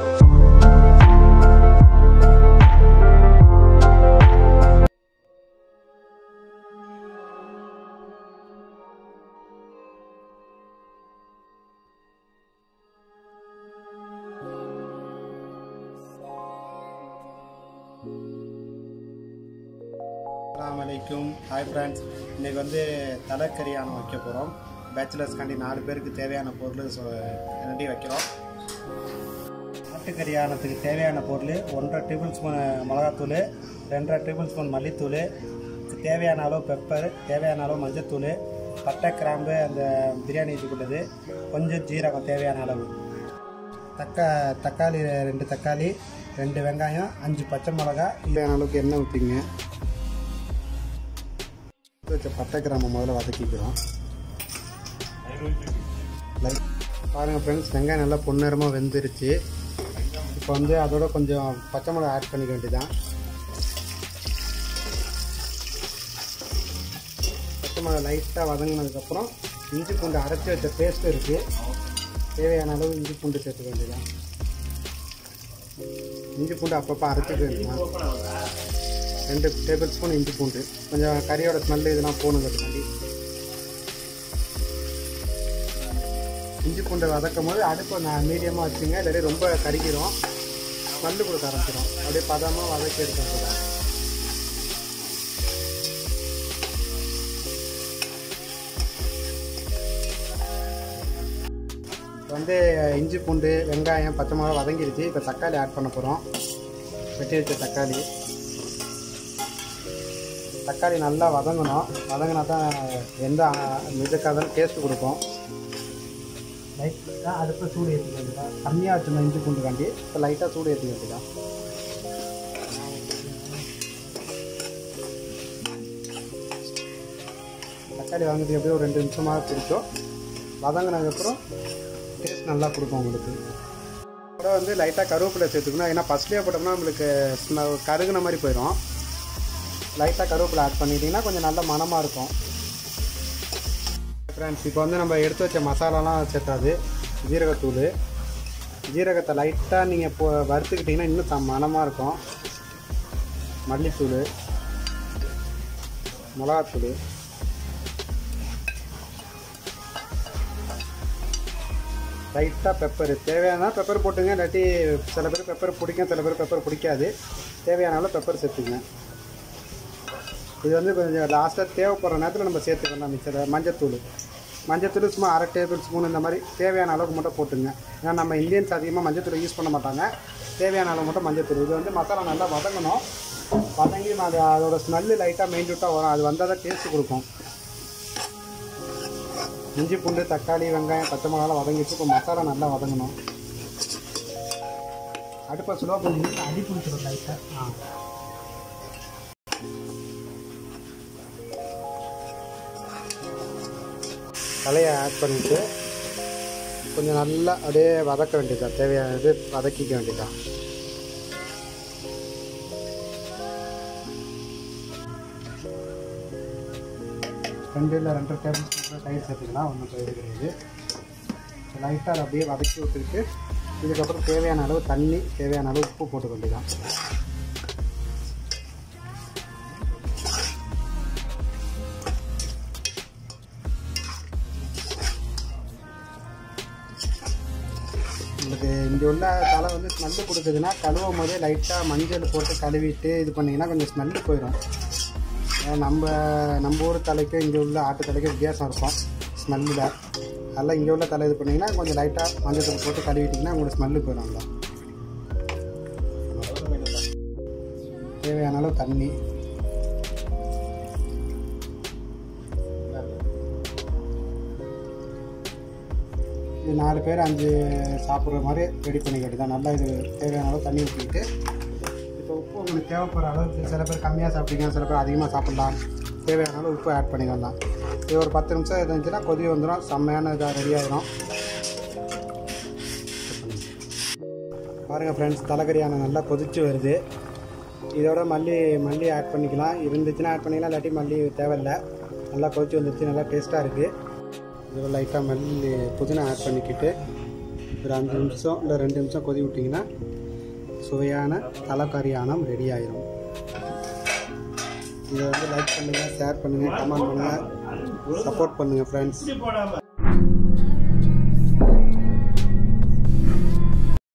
அஸ்ஸலாமு hi friends இன்றைக்கி வந்து தலைக்கறியானம் வைக்க போகிறோம் பேச்சுலர்ஸ்காண்டி நாலு பேருக்கு தேவையான பொருள் சொ ரெண்டி வைக்கிறோம் ஆட்டுக்கறியானத்துக்கு தேவையான பொருள் ஒன்றரை டேபிள் ஸ்பூன் மிளகாத்தூள் ரெண்டரை டேபிள் ஸ்பூன் மல்லித்தூள் தேவையான அளவு பெப்பர் தேவையான அளவு மஞ்சத்தூள் பட்டை கிராம்பு அந்த பிரியாணி இதுக்குள்ளது கொஞ்சம் ஜீரகம் தேவையான அளவு தக்கா தக்காளி ரெண்டு தக்காளி ரெண்டு வெங்காயம் அஞ்சு பச்சை மிளகா தேவையான அளவுக்கு எண்ணெய் ஊற்றிங்க வச்ச பட்டை கிராம முதல்ல வதக்கிக்கிறோம் லைட் பாருங்கள் ஃப்ரெண்ட்ஸ் வெங்காயம் நல்லா பொன்னிறமாக வெந்துருச்சு இப்போ வந்து அதோட கொஞ்சம் பச்சை மிளகா ஆட் பண்ணிக்க வேண்டியதான் பச்சை மிளகா லைட்டாக வதங்கினதுக்கப்புறம் இஞ்சி பூண்டு அரைச்சி வச்ச பேஸ்ட் இருக்குது தேவையான அளவு இஞ்சி பூண்டு சேர்த்துக்க வேண்டியதான் இஞ்சி பூண்டு அப்பப்போ அரைச்சிக்க வேண்டியதான் ரெண்டு டேபிள் ஸ்பூன் இஞ்சி பூண்டு கொஞ்சம் கறியோட ஸ்மெல் இதெல்லாம் போகணுங்கிறதுக்காண்டி இஞ்சி பூண்டை வதக்கும் போது அடுப்பை நான் மீடியமாக வச்சுங்க இல்லாட்டி ரொம்ப கறிக்கிறோம் ஸ்மெல்லு கொடுக்க ஆரம்பிச்சிடும் அப்படியே பதமாக வதக்கி எடுத்துக்கலாம் இப்போ வந்து இஞ்சி பூண்டு வெங்காயம் பச்சை மிளகா வதங்கிருச்சு இப்போ தக்காளி ஆட் பண்ண போகிறோம் வெட்டி வச்ச தக்காளி தக்காளி நல்லா வதங்கணும் வதங்கினா தான் எந்த மிதக்காதான் டேஸ்ட் கொடுக்கும் லைட்டாக அடுப்பை சூடு ஏற்றிக்க வேண்டியதான் கம்மியாக வச்சுருந்தோம் இஞ்சி பூண்டு காண்டி இப்போ லைட்டாக சூடு ஏற்றிக்க வேண்டியதான் தக்காளி வாங்கிட்டு எப்படியும் ஒரு ரெண்டு நிமிஷமாக பிடிக்கும் வதங்கினதுக்கப்புறம் டேஸ்ட் நல்லா கொடுக்கும் உங்களுக்கு கூட வந்து லைட்டாக கருவேப்பிலை சேர்த்துக்கணும் ஏன்னா ஃபஸ்ட்லேயே போட்டோம்னா நம்மளுக்கு ஸ்மெ- கருகுன மாதிரி போயிடும் லைட்டாக கருவேப்பிலை ஆட் பண்ணிட்டீங்கன்னா கொஞ்சம் நல்ல மணமாக இருக்கும் ஃப்ரெண்ட்ஸ் இப்போ வந்து நம்ம எடுத்து வச்ச மசாலாலாம் சேர்த்தாது ஜீரகத்தூள் ஜீரகத்தை லைட்டாக நீங்கள் இப்போ வறுத்துக்கிட்டிங்கன்னா இன்னும் த மணமாக இருக்கும் மல்லித்தூள் மிளகாத்தூள் லைட்டாக பெப்பர் தேவையான பெப்பர் போட்டுங்க இல்லாட்டி சில பேர் பெப்பர் பிடிக்கும் சில பேர் பெப்பர் பிடிக்காது தேவையான அளவு பெப்பர் சேர்த்துங்க இது வந்து கொஞ்சம் லாஸ்ட்டாக தேவைப்படுற நேரத்தில் நம்ம சேர்த்துக்கலாம் மிச்சர் மஞ்சத்தூள் மஞ்சத்தூள் சும்மா அரை டேபிள் ஸ்பூன் இந்த மாதிரி தேவையான அளவுக்கு மட்டும் போட்டுங்க ஏன்னா நம்ம இந்தியன்ஸ் அதிகமாக மஞ்சத்தூள் யூஸ் பண்ண மாட்டாங்க தேவையான அளவு மட்டும் மஞ்சத்தூள் இது வந்து மசாலா நல்லா வதங்கணும் வதங்கி அது அதோட ஸ்மெல்லு லைட்டாக மெயின்டூட்டாக வரும் அது வந்தால் தான் டேஸ்ட் கொடுக்கும் இஞ்சி பூண்டு தக்காளி வெங்காயம் பச்சை மிளகாலாம் வதங்கிட்டு இப்போ மசாலா நல்லா வதங்கணும் அடுப்பை சுலோ பண்ணி அடி பிடிச்சிடும் லைட்டாக ஆ தலையை ஆட் பண்ணிவிட்டு கொஞ்சம் நல்லா அப்படியே வதக்க வேண்டியதா தேவையானது வதக்கிக்க வேண்டியதா ரெண்டு இல்லை ரெண்டரை டேபிள் ஸ்பூன் தயிர் சேர்த்துக்கலாம் ஒன்றும் இது கிடையாது லைட்டாக அதை அப்படியே வதக்கி விட்டுட்டு இதுக்கப்புறம் தேவையான அளவு தண்ணி தேவையான அளவு உப்பு போட்டுக்க வேண்டியதான் உங்களுக்கு இங்கே உள்ள தலை வந்து ஸ்மெல்லு கொடுக்குதுன்னா கழுவும் போதே லைட்டாக மஞ்சள் போட்டு கழுவிட்டு இது பண்ணிங்கன்னா கொஞ்சம் ஸ்மெல்லு போயிடும் ஏன்னா நம்ம நம்ம ஊர் தலைக்கும் இங்கே உள்ள ஆட்டு தலைக்கும் வித்தியாசம் இருக்கும் ஸ்மெல்லில் அதெல்லாம் இங்கே உள்ள தலை இது பண்ணிங்கன்னா கொஞ்சம் லைட்டாக மஞ்சள் தூள் போட்டு கழுவிட்டிங்கன்னா உங்களுக்கு ஸ்மெல்லு போயிடும் நல்லா தேவையான அளவு தண்ணி இது நாலு பேர் அஞ்சு சாப்பிட்ற மாதிரி ரெடி பண்ணிக்க வேண்டியதான் நல்லா இது தேவையான அளவு தண்ணி ஊற்றிக்கிட்டு இப்போ உப்பு உங்களுக்கு தேவைப்படுற அளவுக்கு சில பேர் கம்மியாக சாப்பிட்டீங்க சில பேர் அதிகமாக சாப்பிட்லாம் தேவையான அளவு உப்பு ஆட் பண்ணிக்கலாம் இது ஒரு பத்து நிமிஷம் இருந்துச்சுன்னா கொதி வந்துடும் செம்மையான இதாக ரெடி ஆகிடும் பாருங்கள் ஃப்ரெண்ட்ஸ் தலைக்கறியான நல்லா கொதிச்சு வருது இதோட மல்லி மல்லி ஆட் பண்ணிக்கலாம் இருந்துச்சுன்னா ஆட் பண்ணிக்கலாம் இல்லாட்டி மல்லி தேவையில்லை நல்லா கொதிச்சு வந்துருச்சு நல்லா டேஸ்ட்டாக இருக்குது இதோட லைட்டாக மல்லி புதினா ஆட் பண்ணிக்கிட்டு ஒரு அஞ்சு நிமிஷம் இல்லை ரெண்டு நிமிஷம் கொதி விட்டிங்கன்னா சுவையான தலைக்கறி ஆனம் ரெடி ஆயிரும் இதை வந்து லைக் பண்ணுங்கள் ஷேர் பண்ணுங்கள் கமெண்ட் பண்ணுங்கள் சப்போர்ட் பண்ணுங்கள் ஃப்ரெண்ட்ஸ்